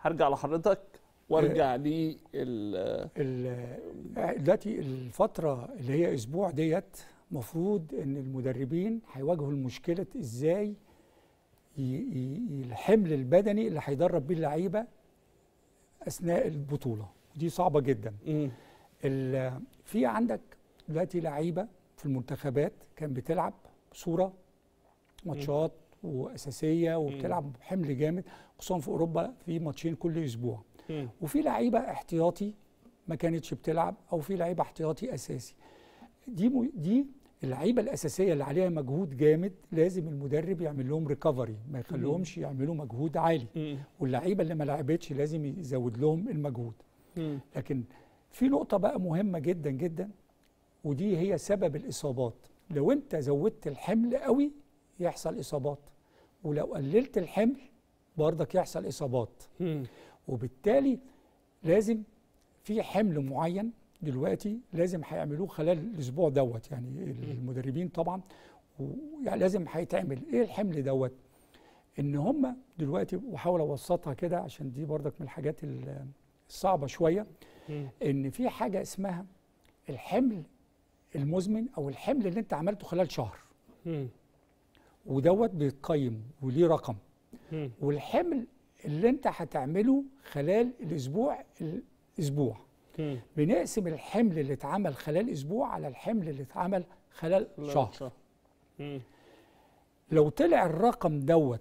هرجع لحضرتك وارجع لي ال- ال- دلوقتي الفترة اللي هي أسبوع ديت مفروض إن المدربين هيواجهوا المشكلة إزاي ي- ي- الحمل البدني اللي هيدرب بيه اللعيبة أثناء البطولة ودي صعبة جدا مم. ال- في عندك دلوقتي لعيبة في المنتخبات كان بتلعب بصورة ماتشات وأساسية وبتلعب بحمل جامد خصوصا في أوروبا في ماتشين كل أسبوع مم. وفي لعيبه احتياطي ما كانتش بتلعب او في لعيبه احتياطي اساسي دي م... دي اللعيبه الاساسيه اللي عليها مجهود جامد لازم المدرب يعمل لهم ريكفري ما يخليهمش يعملوا مجهود عالي مم. واللعيبه اللي ما لعبتش لازم يزود لهم المجهود مم. لكن في نقطه بقى مهمه جدا جدا ودي هي سبب الاصابات لو انت زودت الحمل قوي يحصل اصابات ولو قللت الحمل برضك يحصل اصابات مم. وبالتالي لازم في حمل معين دلوقتي لازم هيعملوه خلال الاسبوع دوت يعني المدربين طبعا ويعني لازم هيتعمل ايه الحمل دوت ان هم دلوقتي وحاول اوسطها كده عشان دي برضك من الحاجات ال- الصعبه شويه مم. ان في حاجه اسمها الحمل المزمن او الحمل اللي انت عملته خلال شهر مم. ودوت بيتقيم وليه رقم مم. والحمل اللي انت هتعمله خلال الاسبوع الاسبوع مم. بنقسم الحمل اللي اتعمل خلال اسبوع على الحمل اللي اتعمل خلال لا، شهر مم. لو طلع الرقم دوت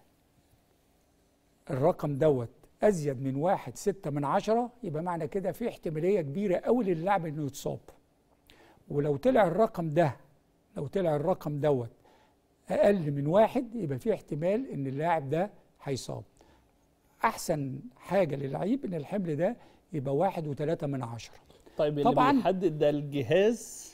الرقم دوت ازيد من واحد ستة من عشرة يبقى معنى كده في احتمالية كبيرة قوي للاعب انه يتصاب ولو طلع الرقم ده لو طلع الرقم دوت اقل من واحد يبقى في احتمال ان اللاعب ده هيصاب احسن حاجة للعيب ان الحمل ده يبقى واحد وثلاثة من عشرة طيب اللي طبعاً. بيحدد ده الجهاز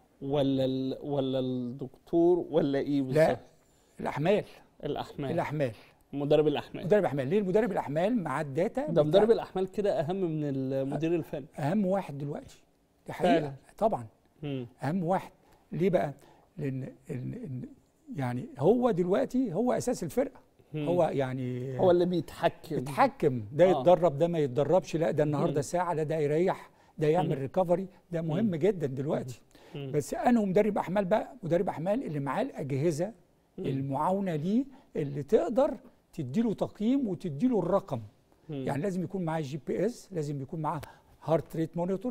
ولا ال... ولا الدكتور ولا ايه بالظبط؟ لا الاحمال الاحمال الاحمال مدرب الاحمال مدرب احمال ليه المدرب الاحمال مع الداتا ده بتاع- مدرب الاحمال كده اهم من المدير الفني اهم واحد دلوقتي دي حقيقه فعلا. طبعا مم. اهم واحد ليه بقى لان إن- إن يعني هو دلوقتي هو اساس الفرقه مم. هو يعني هو اللي بيتحكم بيتحكم ده آه. يتدرب ده ما يتدربش لا ده مم. النهارده ساعه لا ده يريح ده يعمل مم. ريكفري ده مهم مم. جدا دلوقتي مم. بس انا مدرب احمال بقى مدرب احمال اللي معاه الاجهزه مم. المعاونه ليه اللي تقدر تديله تقييم وتديله الرقم مم. يعني لازم يكون معاه جي بي اس لازم يكون معاه هارت ريت مونيتور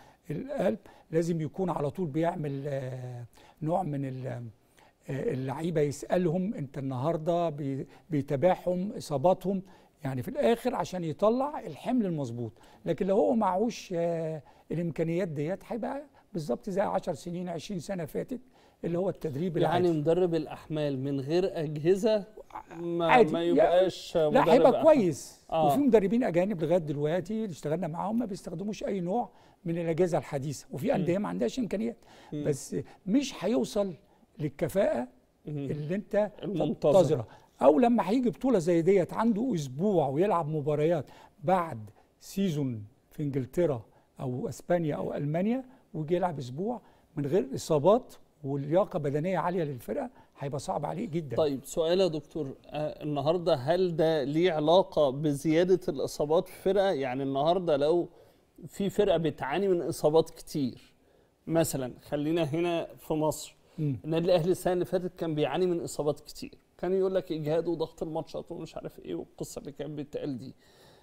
القلب لازم يكون على طول بيعمل آه، نوع من ال- آه، اللعيبه يسالهم انت النهارده بي- بيتابعهم اصاباتهم يعني في الاخر عشان يطلع الحمل المظبوط لكن لو هو معهوش آه، الامكانيات ديت هيبقى بالظبط زي 10 سنين 20 سنه فاتت اللي هو التدريب يعني العادي مدرب الاحمال من غير اجهزه ما, عادي. ما يبقاش مدرب لا هيبقى أحمال. كويس آه. وفي مدربين اجانب لغايه دلوقتي اللي اشتغلنا معاهم ما بيستخدموش اي نوع من الاجهزه الحديثه وفي انديه ما عندهاش امكانيات مم. بس مش هيوصل للكفاءه مم. اللي انت المنتظرة. تنتظرها او لما هيجي بطوله زي ديت عنده اسبوع ويلعب مباريات بعد سيزون في انجلترا او اسبانيا او المانيا ويجي يلعب اسبوع من غير اصابات واللياقه بدنيه عاليه للفرقه هيبقى صعب عليه جدا طيب سؤال يا دكتور آه النهارده هل ده ليه علاقه بزياده الاصابات في فرقه يعني النهارده لو في فرقه بتعاني من اصابات كتير مثلا خلينا هنا في مصر مم. النادي الاهلي السنه اللي فاتت كان بيعاني من اصابات كتير كان يقول لك اجهاد وضغط الماتشات ومش عارف ايه والقصه اللي كانت بتتقال دي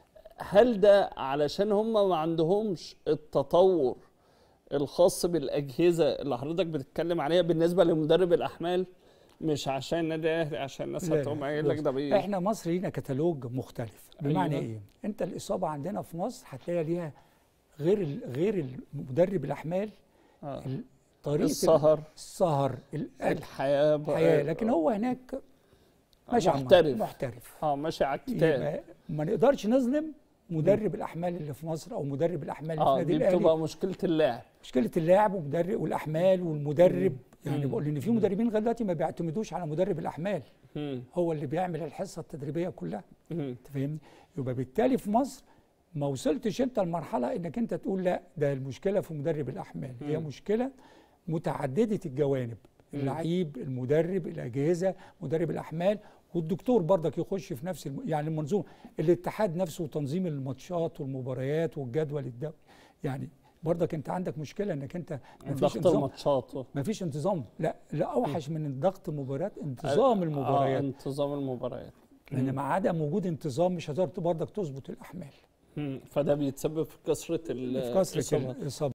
هل ده علشان هم ما عندهمش التطور الخاص بالاجهزه اللي حضرتك بتتكلم عليها بالنسبه لمدرب الاحمال مش عشان النادي الاهلي عشان الناس لا، لا، هتقوم قايل لك بص، ده بي احنا مصر لينا كتالوج مختلف بمعنى أيوة. ايه انت الاصابه عندنا في مصر هتلاقي ليها غير ال- غير المدرب الاحمال آه. ال- طريقه السهر السهر الاكل الحياه بقى- الحياه لكن هو هناك ماشي على الموضوع، محترف. محترف اه ماشي على الكتاب يبقى ما نقدرش نظلم مدرب الاحمال اللي في مصر او مدرب الاحمال اللي في اه النادي دي الاهلي بتبقى مشكله اللاعب مشكله اللاعب ومدرب والاحمال والمدرب يعني مم. بقول ان في مدربين لغايه دلوقتي ما بيعتمدوش على مدرب الاحمال مم. هو اللي بيعمل الحصه التدريبيه كلها مم. انت فاهمني يبقى بالتالي في مصر ما وصلتش انت لمرحله انك انت تقول لا ده المشكله في مدرب الاحمال هي مم. مشكله متعدده الجوانب مم. اللعيب المدرب الاجهزه مدرب الاحمال والدكتور برضك يخش في نفس الم... يعني المنظومه الاتحاد نفسه وتنظيم الماتشات والمباريات والجدول الدولي يعني برضك انت عندك مشكله انك انت مفيش ضغط انتظام الماتشات مفيش انتظام لا لا اوحش من ضغط المباريات انتظام آه المباريات انتظام المباريات لان مع عدم وجود انتظام مش هتقدر برضك تظبط الاحمال مم. فده بيتسبب في كثره ال- في كثره الإصابات. الاصابات